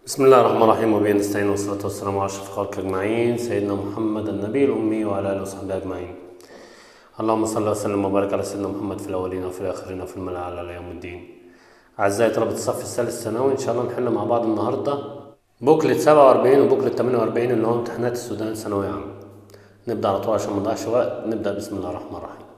بسم الله الرحمن الرحيم وبه نستعين والصلاة والسلام على أشرف الخلق أجمعين سيدنا محمد النبي الأمي وعلى آله وصحبه أجمعين اللهم صل وسلم وبارك على سيدنا محمد في الأولين وفي الآخرين وفي الملأ على يوم الدين أعزائي طلبة الصف الثالث ثانوي إن شاء الله نحل مع بعض النهاردة بوكلت 47 وبوكلت 48 اللي هو امتحانات السودان ثانوية عامة نبدأ على طول عشان ما نضيعش وقت نبدأ بسم الله الرحمن الرحيم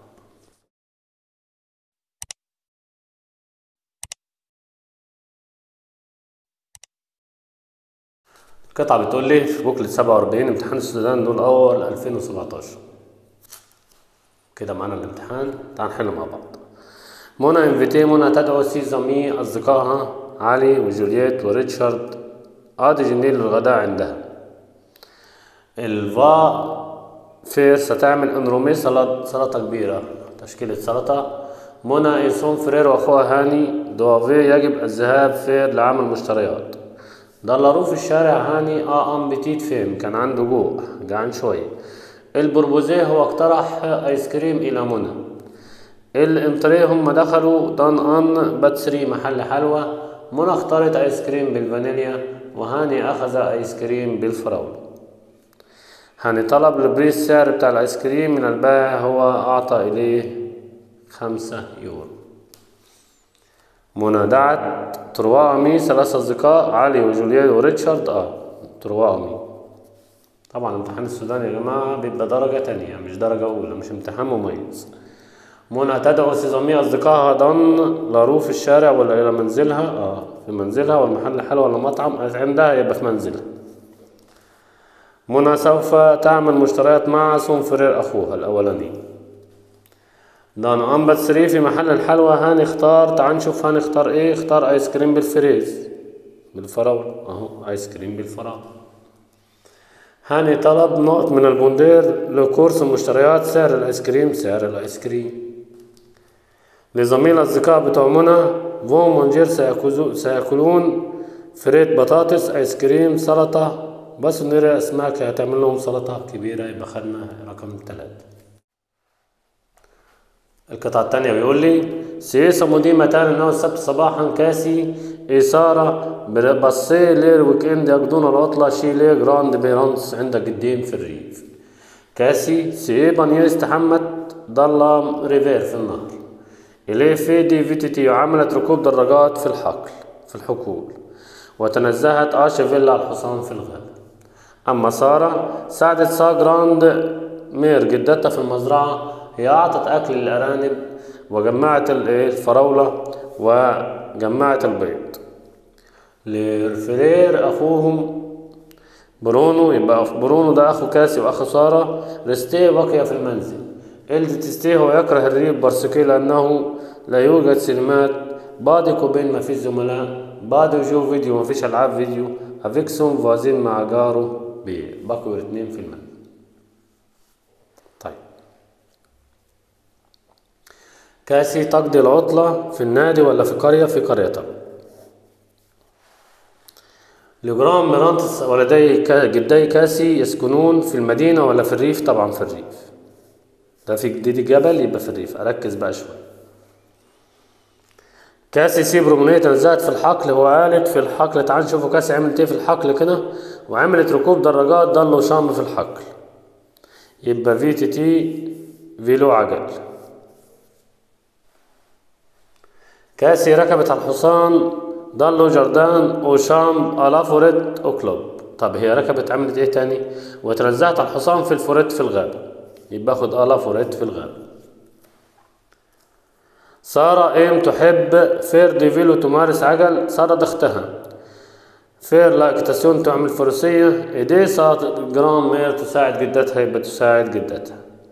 القطعة بتقول لي في بوكلت 47 امتحان السودان دول أول 2017 كده معانا الامتحان تعال نحل مع بعض منى انفيتي منى تدعو سيزامي أصدقائها علي وجولييت وريتشارد عاد جنين للغداء عندها الفا فير ستعمل انرومي سلطة سلطة كبيرة تشكيلة سلطة منى إيسون فرير وأخوها هاني دوافي يجب الذهاب فير لعمل مشتريات ضلروه في الشارع هاني اه ام بتيت فيم كان عنده جوع جعان شوية البربوزيه هو اقترح ايس كريم الى منى الامتريه هم دخلوا دان ان باتسري محل حلوى منى اختارت ايس كريم بالفانيليا وهاني اخذ ايس كريم بالفراولة هاني طلب البريس السعر بتاع الايس كريم من البائع هو اعطى اليه خمسة يورو منى دعت تروا أمي ثلاث أصدقاء علي وجوليان وريتشارد اه تروا أمي طبعا امتحان السودان يا جماعة بيبقى درجة تانية مش درجة أولى مش امتحان مميز منى تدعو سيزامي أصدقائها ضن لارو في الشارع ولا إلى منزلها اه في منزلها والمحل حلوى ولا مطعم عندها يبقى في منزلها منى سوف تعمل مشتريات مع سونفرير أخوها الأولاني دان ام بتسري في محل الحلوى هاني اختار تعال نشوف هاني اختار ايه اختار ايس كريم بالفريز بالفراولة اهو ايس كريم بالفراولة هاني طلب نقط من البوندير لكورس مشتريات سعر الايس كريم سعر الايس كريم لزميل الاصدقاء بتوع منى فون مونجير سيأكلون فريت بطاطس ايس كريم سلطة بس نرى اسماك هتعمل لهم سلطة كبيرة يبقى خدنا رقم ثلاثة القطعة التانية بيقول لي سياسة مديمتان انه السبت صباحا كاسي إثارة بصي لير ويك اند يقضون العطلة شي لي جراند بيرانس عند جدين في الريف كاسي سي بانيوس تحمت ضل ريفير في النهر إليه في دي فيتيتي عملت ركوب دراجات في الحقل في الحقول وتنزهت آشا فيلا الحصان في الغابة أما سارة ساعدت سا جراند مير جدتها في المزرعة هي أعطت أكل للأرانب وجمعت الفراولة وجمعت البيض لفرير أخوهم برونو يبقى برونو ده أخو كاسي وأخو سارة رستيه بقي في المنزل إلدي تستيه ويكره الريف برسكي لأنه لا يوجد سينمات بعد كوبين ما فيش زملاء بعد وجوه فيديو ما فيش ألعاب فيديو أفيكسون فازين مع جاره بقوا الاثنين في المنزل طيب كاسي تقضي العطلة في النادي ولا في قرية في قريتها لجرام ميرانتس ولدي جدي كاسي يسكنون في المدينة ولا في الريف طبعا في الريف ده في جديد جبل يبقى في الريف أركز بقى شوية كاسي سيب رومانية تنزهت في الحقل هو قالت في الحقل تعال نشوفوا كاسي عملت ايه في الحقل كده وعملت ركوب دراجات ضلوا شام في الحقل يبقى في تي تي فيلو عجل كاسي ركبت على الحصان ضلوا جردان وشام ألافوريت أوكلوب طب هي ركبت عملت ايه تاني وتنزهت على الحصان في الفوريت في الغابة يبقى اخد ألافوريت في الغابة سارة ايم تحب فير دي فيلو تمارس عجل سارة اختها فير لاكتاسيون تعمل فروسية إيديسا جرام مير تساعد جدتها يبقى تساعد جدتها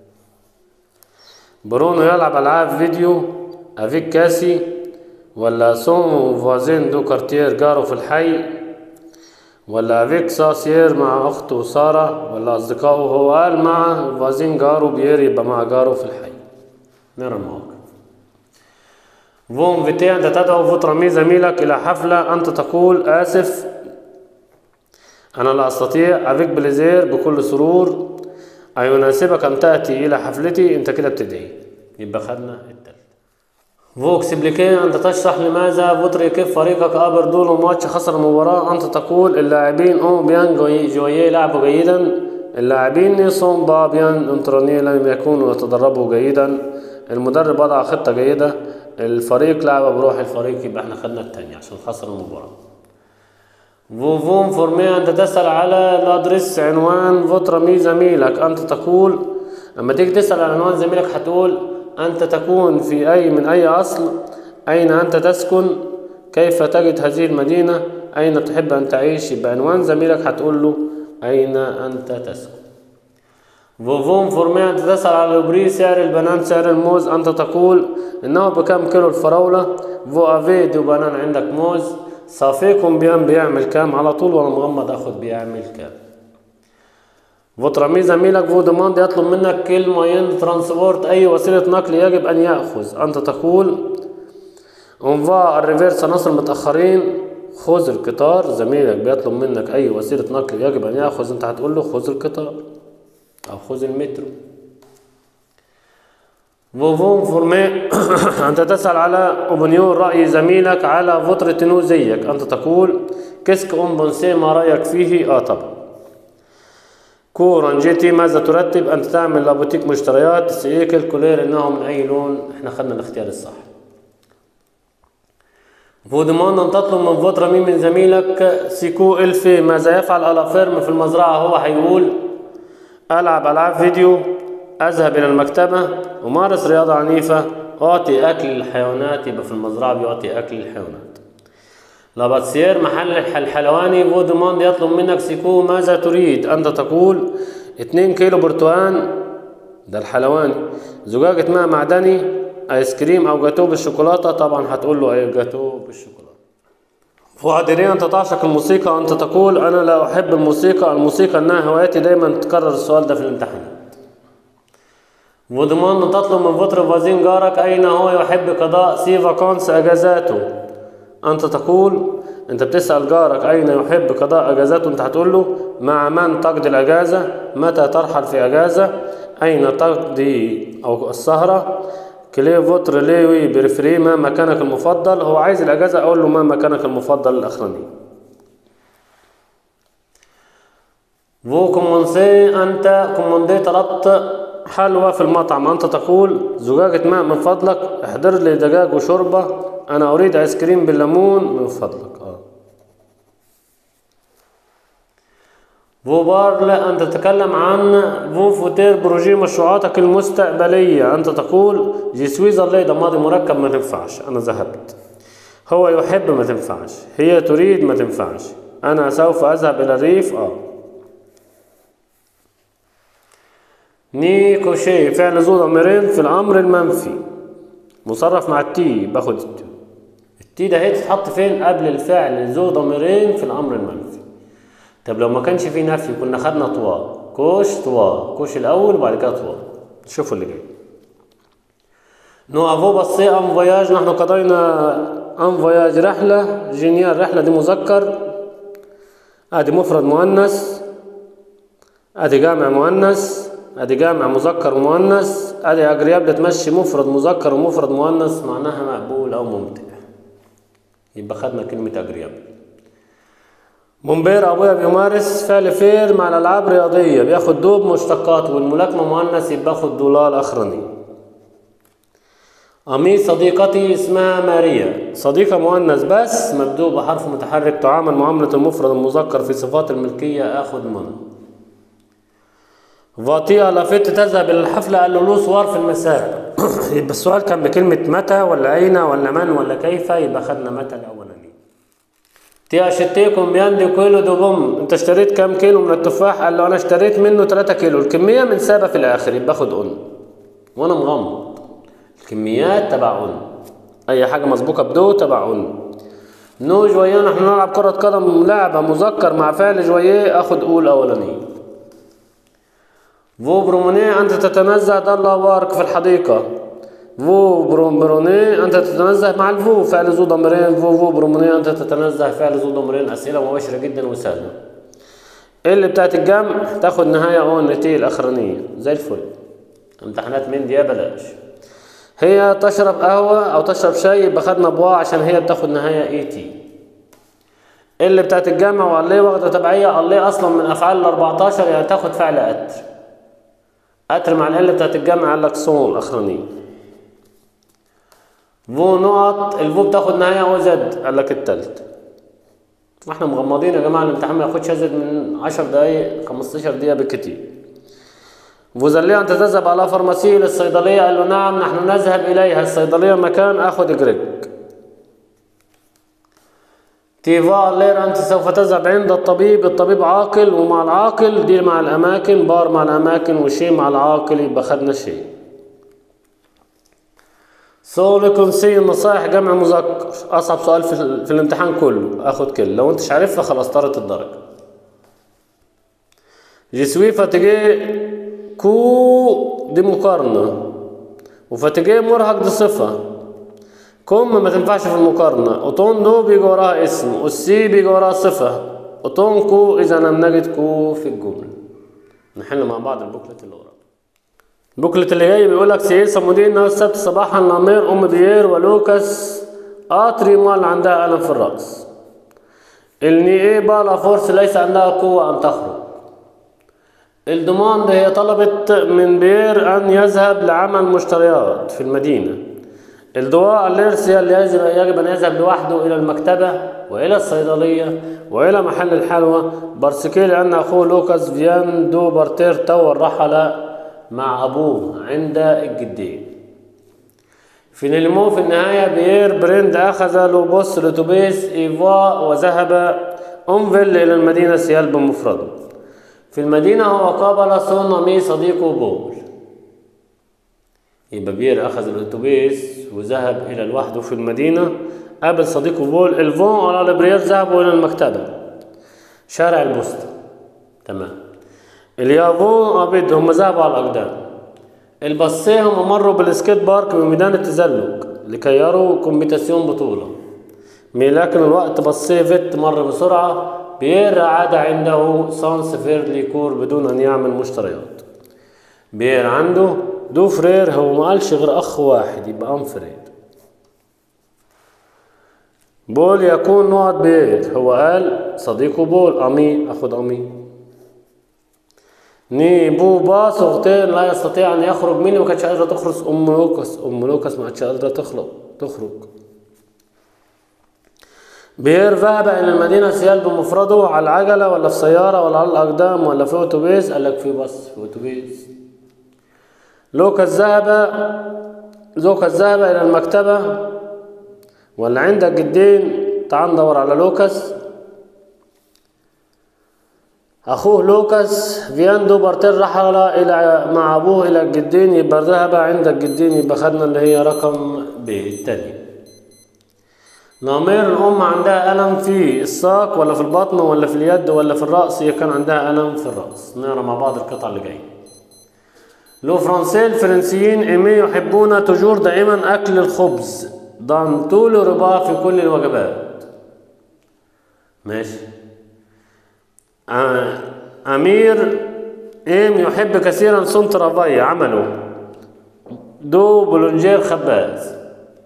برونو يلعب ألعاب فيديو أفيك كاسي ولا سون فوازين دو كارتير جارو في الحي ولا افيك ساسير مع اخته سارة ولا اصدقائه هو قال مع فوازين جارو بيير يبقى مع جارو في الحي نرى المواقف فون فيتي أنت تدعو فوترامي زميلك إلى حفلة أنت تقول آسف أنا لا أستطيع أفيك بليزير بكل سرور أيناسبك أن تأتي إلى حفلتي أنت كده بتدعي يبقى خدنا التالت فوكس بليكي أنت تشرح لماذا فوتري كيف فريقك أبردون ماتش خسر المباراة أنت تقول اللاعبين أم بيان جوي- جويي لعبوا جيدا اللاعبين نيسون با بيان انتروني لم يكونوا يتدربوا جيدا المدرب وضع خطة جيدة الفريق لعب بروح الفريق يبقى احنا خدنا التانية عشان خسر المباراة فوفون فورمي أنت تسأل على الأدرس عنوان فوترمي زميلك أنت تقول لما تيجي تسأل عن عنوان زميلك هتقول أنت تكون في أي من أي أصل أين أنت تسكن كيف تجد هذه المدينة أين تحب أن تعيش يبقى عنوان زميلك هتقول له أين أنت تسكن فوفون فورمي أنت تسأل على البري سعر البنان سعر الموز أنت تقول إنه بكم كيلو الفراولة فو أفي دو بنان عندك موز صافيكم بيان بيعمل كام على طول وأنا مغمض أخد بيعمل كام فوترامي زميلك فو دوماند يطلب منك كل موين ترانسبورت أي وسيلة نقل يجب أن يأخذ أنت تقول اونفا الريفيرس نصر متأخرين خذ القطار زميلك بيطلب منك أي وسيلة نقل يجب أن يأخذ أنت هتقول له خذ القطار أو خذ المترو فوفون فورمي أنت تسأل على أوبنيون رأي زميلك على فترة نو زيك أنت تقول كسك أم بونسي ما رأيك فيه آه طبعا كورن جيتي ماذا ترتب أنت تعمل لابوتيك مشتريات سيكل كولير إنه من أي لون إحنا خدنا الاختيار الصح فودمان أن تطلب من فترة مين من زميلك سيكو إلفي ماذا يفعل ألافيرم في المزرعة هو هيقول ألعب ألعاب فيديو أذهب إلى المكتبة أمارس رياضة عنيفة أعطي أكل للحيوانات يبقى في المزرعة بيعطي أكل للحيوانات لاباتسير محل الح- الحلواني فودمان يطلب منك سيكو ماذا تريد أنت تقول 2 كيلو برتقال ده الحلواني زجاجة ماء معدني آيس كريم أو جاتوه بالشوكولاتة طبعا هتقول له أي جاتوه بالشوكولاتة فؤادرين أنت تعشق الموسيقى أنت تقول أنا لا أحب الموسيقى الموسيقى إنها هوايتي دايما تكرر السؤال ده في الامتحان وضمان أن تطلب من فترة فازين جارك أين هو يحب قضاء سي فاكانس أجازاته أنت تقول أنت بتسأل جارك أين يحب قضاء أجازاته أنت هتقول له مع من تقضي الأجازة متى ترحل في أجازة أين تقضي أو السهرة كلي فوتر ليوي بريفري ما مكانك المفضل هو عايز الأجازة أقول له ما مكانك المفضل الأخراني فو كومونسي أنت كوموندي طلبت حلوى في المطعم أنت تقول زجاجة ماء من فضلك احضر لي دجاج وشوربة أنا أريد آيس كريم بالليمون من فضلك آه. فو بارل أن تتكلم عن فو فوتير بروجي مشروعاتك المستقبلية أنت تقول جي سوي ظلي ده ماضي مركب ما تنفعش أنا ذهبت هو يحب ما تنفعش هي تريد ما تنفعش أنا سوف أذهب إلى الريف آه نيكوشي فعل ذو ضميرين في الأمر المنفي مصرف مع التي باخد التي التي ده هي تتحط فين قبل الفعل ذو ضميرين في الأمر المنفي طب لو ما كانش فيه نفي كنا خدنا طوا كوش طوا كوش الأول وبعد كده طوا شوفوا اللي جاي نو افو بصي ان فواياج نحن قضينا ان فواياج رحلة جينيال رحلة دي مذكر ادي مفرد مؤنث ادي جامع مؤنث ادي جامع مذكر ومؤنث ادي اجرياب تمشي مفرد مذكر ومفرد مؤنث معناها مقبول او ممتع يبقى خدنا كلمة اجرياب منبير ابويا بيمارس فعل فير مع الالعاب الرياضيه بياخد دوب مشتقات والملاكمه مؤنث يبقى باخد دولار اخراني أمي صديقتي اسمها ماريا صديقة مؤنث بس مبدوء بحرف متحرك تعامل معاملة المفرد المذكر في صفات الملكية آخد منه فاطية لافيت تذهب إلى الحفلة قال له له صور في المساء يبقى السؤال كان بكلمة متى ولا أين ولا من ولا كيف يبقى خدنا متى الأولاني تي اشتريكم بياندي كيلو دو بوم انت اشتريت كام كيلو من التفاح قال له انا اشتريت منه 3 كيلو الكمية من سابة في الآخر يبقى باخد أن وأنا مغمض الكميات تبع أن أي حاجة مسبوقة بدو تبع أن نو جوية نحن نلعب كرة قدم لعبة مذكر مع فعل جوية اخد أول أولانية فو بروموني أنت تتنزه ده الله بارك في الحديقة فو بروم بروني أنت تتنزه مع الفو فعل ذو ضميرين فو فو بروموني أنت تتنزه فعل ذو ضميرين أسئلة مباشرة جدا وسهلة اللي بتاعت الجمع تاخد نهاية أون تي الأخرانية زي الفل امتحانات من دي بلاش هي تشرب قهوة أو تشرب شاي يبقى خدنا بوا عشان هي بتاخد نهاية اي تي اللي بتاعت الجامع وقال ليه واخدة تبعية قال ليه أصلا من أفعال ال 14 يعني تاخد فعل قتر قتر مع العلة بتاعت الجامع قال لك صون الأخرانية فو نقط الفو بتاخد نهاية او زد قال لك التالت واحنا مغمضين يا جماعة الامتحان ما ياخدش ازيد من 10 دقايق 15 دقيقة بالكتير فوزلية أنت تذهب على فارماسي للصيدلية قال له نعم نحن نذهب إليها الصيدلية مكان أخذ جريج تيفا لير أنت سوف تذهب عند الطبيب الطبيب عاقل ومع العاقل دي مع الأماكن بار مع الأماكن وشيء مع العاقل يبقى خدنا شيء سؤال كونسي النصائح جمع مذكر أصعب سؤال في, في الامتحان كله أخد كل لو أنتش عارفها خلاص طارت الدرجة جسوي فتجي كو دي مقارنة وفتجي مرهق دي صفة كم ما تنفعش في المقارنة أوتون دو بيجي وراها اسم والسي بيجي وراها صفة أوتون كو إذا لم نجد كو في الجملة نحل مع بعض البوكلت اللي وراها البوكلت اللي جاي بيقول لك سي صمودين نهار السبت صباحا نامير أم بيير ولوكاس آتري مال عندها ألم في الرأس الني بالا فورس ليس عندها قوة أن تخرج الدوماند هي طلبت من بيير أن يذهب لعمل مشتريات في المدينة الدواء الإرسيا اللي يجب, يجب أن يذهب لوحده إلى المكتبة وإلى الصيدلية وإلى محل الحلوى بارسكي لأن أخوه لوكاس فيان دو بارتير تور رحل مع أبوه عند الجدين في نيلمو في النهاية بيير بريند أخذ لوبوس لتوبيس إيفا وذهب أنفل إلى المدينة سيال بمفرده في المدينة هو قابل سونامي صديقه بول يبقى بيير أخذ الأتوبيس وذهب إلى لوحده في المدينة قابل صديقه بول الفون على البريير ذهبوا إلى المكتبة شارع البوسطة تمام اليافون أبيض هم ذهبوا على الأقدام البصيه هم مروا بالسكيت بارك بميدان التزلج لكي يروا كومبيتاسيون بطولة لكن الوقت بصيه فيت مر بسرعة بيير عاد عنده سانس فير ليكور بدون أن يعمل مشتريات بيير عنده دو فرير هو ما قالش غير أخ واحد يبقى أم فرير بول يكون نقط بيير هو قال صديقه بول أمي أخد أمي ني بو با صغتين لا يستطيع أن يخرج مني ما كانتش قادرة تخرج أم لوكاس أم لوكاس ما كانتش قادرة تخرج تخرج بير ذهب إلى المدينة سيال بمفرده على العجلة ولا في سيارة ولا على الأقدام ولا في أتوبيس قال لك في باص في أتوبيس لوكاس ذهب لوكاس ذهب إلى المكتبة ولا عندك جدين تعال ندور على لوكاس أخوه لوكاس فياندو بارتير رحل إلى مع أبوه إلى الجدين يبقى ذهب عند الجدين يبقى خدنا اللي هي رقم ب التاني نامير الأم عندها ألم في الساق ولا في البطن ولا في اليد ولا في الرأس هي كان عندها ألم في الرأس نقرا مع بعض القطع اللي جاية لو فرنسي الفرنسيين إيمي يحبون تجور دائما أكل الخبز دان طول ربا في كل الوجبات ماشي آه. أمير إيم يحب كثيرا سنت رافاي عمله دو بولونجير خباز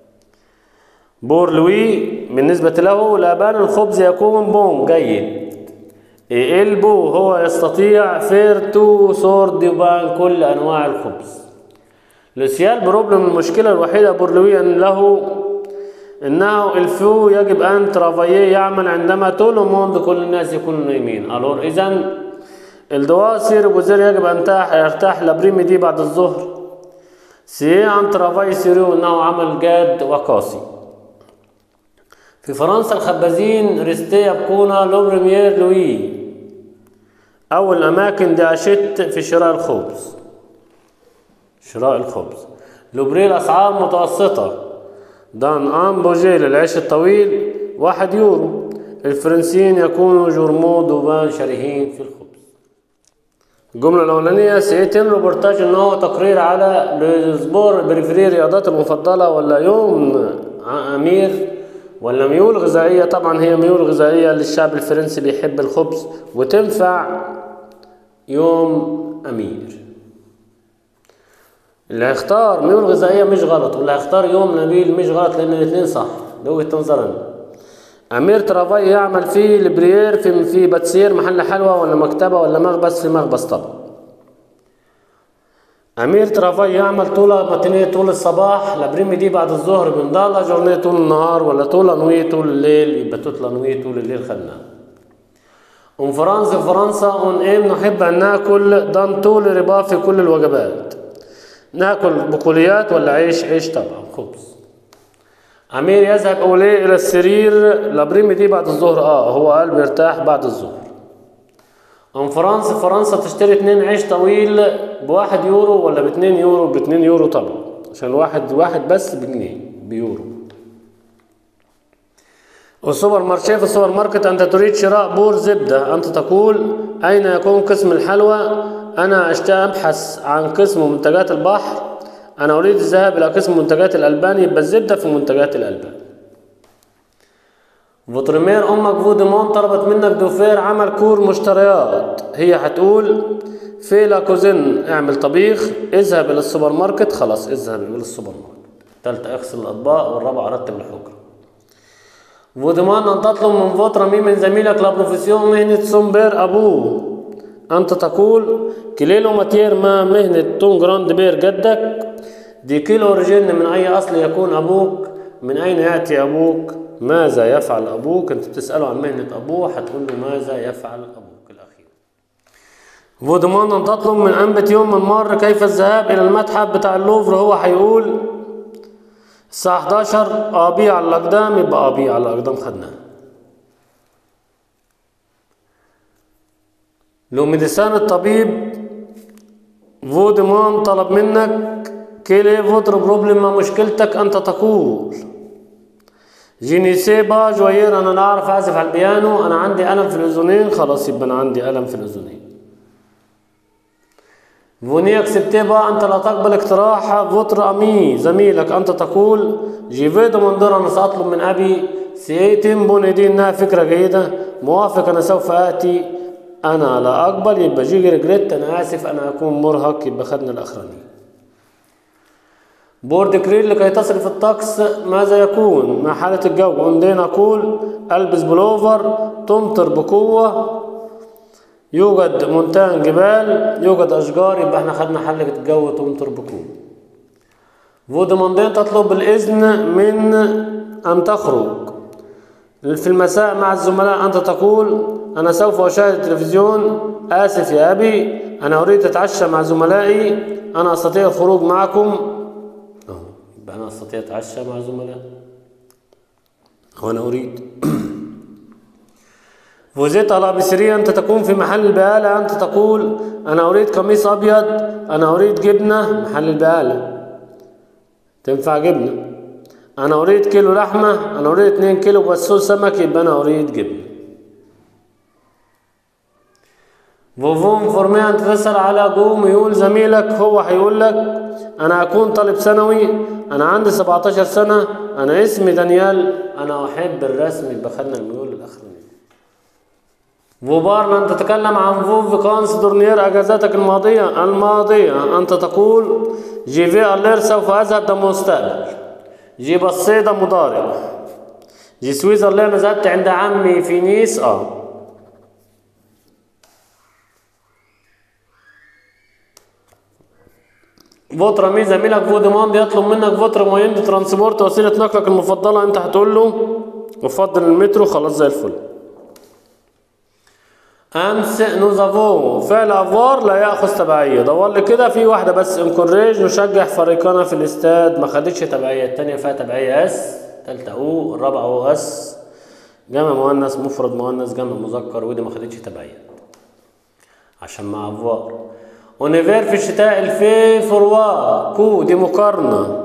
بورلوي بالنسبة له لبان الخبز يكون بون جيد البو هو يستطيع فيرتو سور ديبان كل أنواع الخبز لسيال بروبلم المشكلة الوحيدة بورلوي أن له انه الفو يجب ان ترافاييه يعمل عندما طول موند كل الناس يكونوا نايمين الور اذا الدواء سير بوزير يجب ان يرتاح لابريمي دي بعد الظهر سي ان ترافاي سيرو انه عمل جاد وقاسي في فرنسا الخبازين ريستي يبقون لو بريمير لوي أو الأماكن دي أشت في شراء الخبز شراء الخبز لوبري الأسعار متوسطة دان آن بوجي للعيش الطويل واحد يورو الفرنسيين يكونوا جورمو دوبان شرهين في الخبز الجملة الأولانية سيتم روبورتاج إن هو تقرير على الأسبوع بريفري رياضات المفضلة ولا يوم أمير ولا ميول غذائية طبعا هي ميول غذائية للشعب الفرنسي بيحب الخبز وتنفع يوم أمير اللي هيختار ميول غذائية مش غلط واللي هيختار يوم نبيل مش غلط لأن الاتنين صح ده وجهة نظري أنا أمير ترافاي يعمل في البريير في في باتسير محل حلوى ولا مكتبة ولا مخبز في مخبز طبعا أمير ترافاي يعمل طول ماتينيه طول الصباح لابريمي دي بعد الظهر بنضالة جورنيه طول النهار ولا طول نوي طول الليل يبقى توتلا نوي طول الليل خدناها أم فرنسا فرنسا أون إيم نحب أن ناكل دان طول ربا في كل الوجبات ناكل بقوليات ولا عيش عيش طبعا خبز أمير يذهب أوليه إلى السرير لابريمي دي بعد الظهر آه هو قال بيرتاح بعد الظهر أم فرنسا فرنسا تشتري اتنين عيش طويل بواحد يورو ولا باتنين يورو باتنين يورو طبعا عشان واحد واحد بس بجنيه بيورو والسوبر مارشيه في السوبر ماركت أنت تريد شراء بور زبدة أنت تقول أين يكون قسم الحلوى أنا أشتاق أبحث عن قسم منتجات البحر أنا أريد الذهاب إلى قسم منتجات الألبان يبقى الزبدة في منتجات الألبان فوترمير أمك فوديمون طلبت منك دوفير عمل كور مشتريات هي هتقول في لا كوزين اعمل طبيخ اذهب إلى السوبر ماركت خلاص اذهب إلى السوبر ماركت تالتة اغسل الأطباق والرابعة رتب الحجرة فوديمان أن تطلب من فوتر مين من زميلك لا بروفيسيون مهنة سومبير أبوه أنت تقول كليلو ماتير ما مهنة تون جراند بير جدك دي كيلو أوريجين من أي أصل يكون أبوك من أين يأتي أبوك ماذا يفعل أبوك أنت بتسأله عن مهنة أبوه هتقول له ماذا يفعل أبوك الأخير فودمان أن تطلب من أنبت يوم من مر كيف الذهاب إلى المتحف بتاع اللوفر هو هيقول الساعة 11 أبي على الأقدام يبقى أبي على الأقدام خدناه لو ميديسان الطبيب فودمان طلب منك كيلي فوتر بروبلم ما مشكلتك أنت تقول جيني سيبا جوير أنا لا أعرف أعزف على البيانو أنا عندي ألم في الأذنين خلاص يبقى أنا عندي ألم في الأذنين فوني اكسبتي بقى أنت لا تقبل اقتراح فوتر أمي زميلك أنت تقول جيفيدو مندور أنا سأطلب من أبي سيتم بوني دي إنها فكرة جيدة موافق أنا سوف آتي أنا لا أقبل يبقى جيجي ريجريت أنا آسف أنا أكون مرهق يبقى خدنا الأخراني بورد كريل لكي تصرف الطقس ماذا يكون مع حالة الجو عندنا نقول ألبس بلوفر تمطر بقوة يوجد مونتان جبال يوجد أشجار يبقى احنا خدنا حالة الجو تمطر بقوة فودموندين تطلب الإذن من أن تخرج في المساء مع الزملاء أنت تقول أنا سوف أشاهد التلفزيون آسف يا أبي أنا أريد أتعشى مع زملائي أنا أستطيع الخروج معكم يبقى أنا أستطيع أتعشى مع زملائي وأنا أريد فوزيت على بسرية أنت تكون في محل البقالة أنت تقول أنا أريد قميص أبيض أنا أريد جبنة محل البقالة تنفع جبنة أنا أريد كيلو لحمة أنا أريد اتنين كيلو بسول سمك يبقى أنا أريد جبنة فوفون فورمي أنت تسأل على جو ميول زميلك هو هيقول لك أنا أكون طالب ثانوي أنا عندي 17 سنة أنا اسمي دانيال أنا أحب الرسم يبقى خدنا الميول الأخراني فوبارنا أن تتكلم عن فو فيكانس دورنير أجازاتك الماضية الماضية أنت تقول جي في ألير سوف أذهب ده مستقبل جي بصي ده مضارع جي سويسرلاند ذهبت عند عمي في نيس اه فوتر مي زميلك فو ديماند يطلب منك فوتر موين دي ترانسبورت وسيلة نقلك المفضلة انت هتقول له افضل المترو خلاص زي الفل امس نوزافو فعل افوار لا ياخذ تبعيه دور لي كده في واحده بس انكوريج نشجع فريقنا في الاستاد ما خدتش تبعيه الثانيه فيها تبعيه اس ثالثه او الرابعه او اس جمع مؤنث مفرد مؤنث جمع مذكر ودي ما خدتش تبعيه عشان مع افوار اونيفير في الشتاء الفي فروا كو دي مقارنه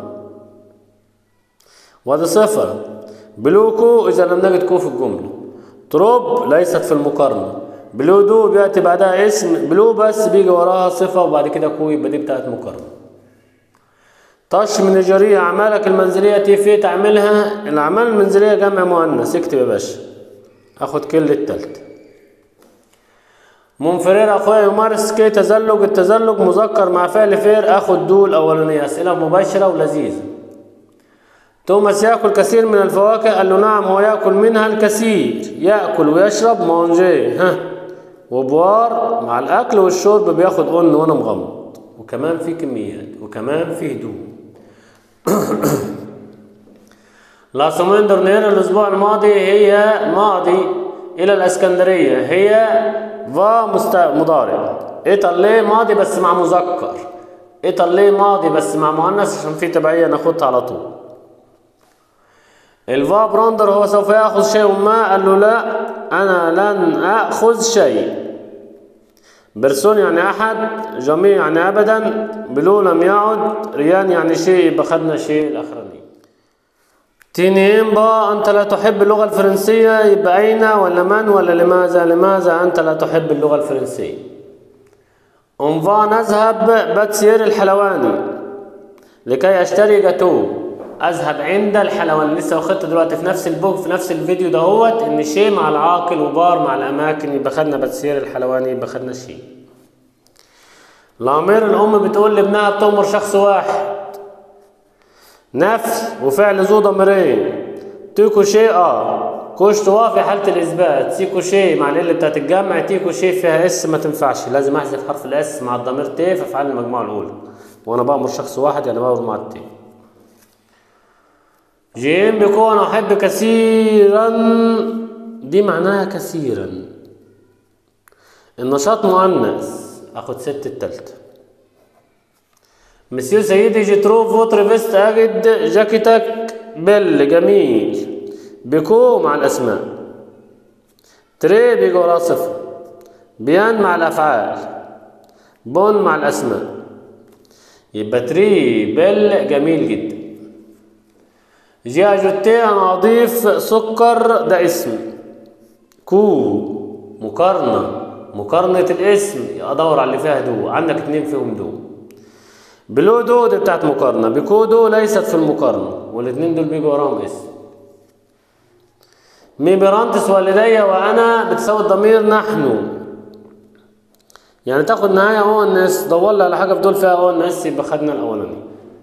وهذا صفه بلوكو اذا لم نجد كو في الجمله تروب ليست في المقارنه بلو دو بيأتي بعدها اسم بلو بس بيجي وراها صفة وبعد كده كوي يبقى دي بتاعت مقارنة طش من الجرية أعمالك المنزلية تيفي تعملها الأعمال المنزلية جمع مؤنث اكتب يا باشا اخد كل التالتة منفرير اخويا يمارس كي تزلج التزلج مذكر مع فعل فير اخد دول اولانية اسئلة مباشرة ولذيذة توماس يأكل كثير من الفواكه قال له نعم هو يأكل منها الكثير يأكل ويشرب مونجي ها وبوار مع الأكل والشرب بياخد قن وأنا مغمض وكمان في كميات وكمان في هدوء لا سومين دورنير الأسبوع الماضي هي ماضي إلى الإسكندرية هي فا مست... مضارع إيطالي ماضي بس مع مذكر إيطالي ماضي بس مع مؤنث عشان في تبعية ناخدها على طول الفا براندر هو سوف يأخذ شيء ما قال له لا أنا لن أخذ شيء برسون يعني أحد جميع يعني أبدا بلو لم يعد ريان يعني شيء يبقى خدنا شيء الأخراني تينين با أنت لا تحب اللغة الفرنسية يبقى أين ولا من ولا لماذا لماذا أنت لا تحب اللغة الفرنسية أنفا نذهب باتسير الحلواني لكي أشتري جاتو اذهب عند الحلواني لسه واخدت دلوقتي في نفس البوك في نفس الفيديو دهوت ان شيء مع العاقل وبار مع الاماكن يبقى خدنا بتسير الحلواني يبقى خدنا شيء لامير الام بتقول لابنها بتؤمر شخص واحد نفس وفعل ذو ضميرين تيكو شيء اه كوش توا في حالة الإثبات تيكو شيء مع اللي بتاعت الجمع تيكو شيء فيها اس ما تنفعش لازم أحذف حرف الاس مع الضمير تي في أفعال المجموعة الأولى وأنا بأمر شخص واحد يعني بأمر مع التي جيم بيكون أحب كثيرا دي معناها كثيرا النشاط مؤنث أخد ست التالتة مسيو سيدي جترو فوتر فيست أجد جاكيتك بل جميل بيكو مع الأسماء تري بيجو وراه صفة بيان مع الأفعال بون مع الأسماء يبقى تري بل جميل جدا جي أجوتي أنا أضيف سكر ده اسم كو مقارنة مقارنة الاسم أدور على اللي فيها دو عندك اتنين فيهم دو بلو دو دي بتاعت مقارنة بكو دو ليست في المقارنة والاتنين دول بيجوا وراهم اسم مي برانتس والدي وأنا بتساوي الضمير نحن يعني تاخد نهاية او ان اس دور لي على حاجة في دول فيها او ان اس يبقى خدنا الأولاني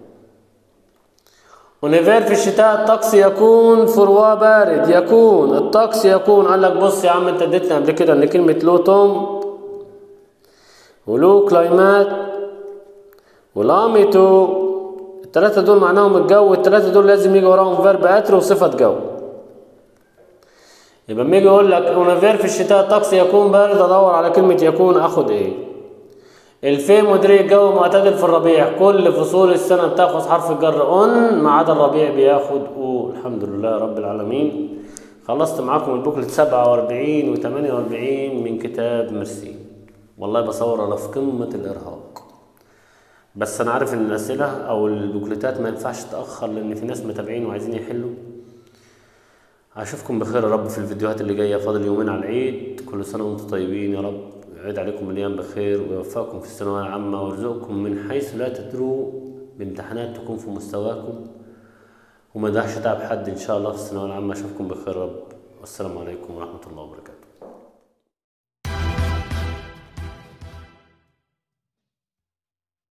ونيفير في الشتاء الطقس يكون فروا بارد يكون الطقس يكون قال لك بص يا عم انت اديتنا قبل كده ان كلمة لو توم ولو كلايمات ولاميتو التلاتة دول معناهم الجو التلاتة دول لازم يجي وراهم فيرب اتر وصفة جو يبقى لما يجي يقول لك اونافير في الشتاء الطقس يكون بارد ادور على كلمة يكون اخد ايه الفي مديري الجو معتدل في الربيع كل فصول السنة بتاخد حرف الجر ان ما عدا الربيع بياخد او الحمد لله رب العالمين خلصت معاكم البوكلت 47 و 48 من كتاب ميرسي والله بصور انا في قمة الارهاق بس انا عارف ان الاسئلة او البوكلتات ما ينفعش تأخر لان في ناس متابعين وعايزين يحلوا اشوفكم بخير يا رب في الفيديوهات اللي جايه فاضل يومين على العيد كل سنه وانتم طيبين يا رب يعيد عليكم مليان بخير ويوفقكم في الثانويه العامه ويرزقكم من حيث لا تدروا بامتحانات تكون في مستواكم وما يضيعش تعب حد ان شاء الله في الثانويه العامه اشوفكم بخير يا رب والسلام عليكم ورحمه الله وبركاته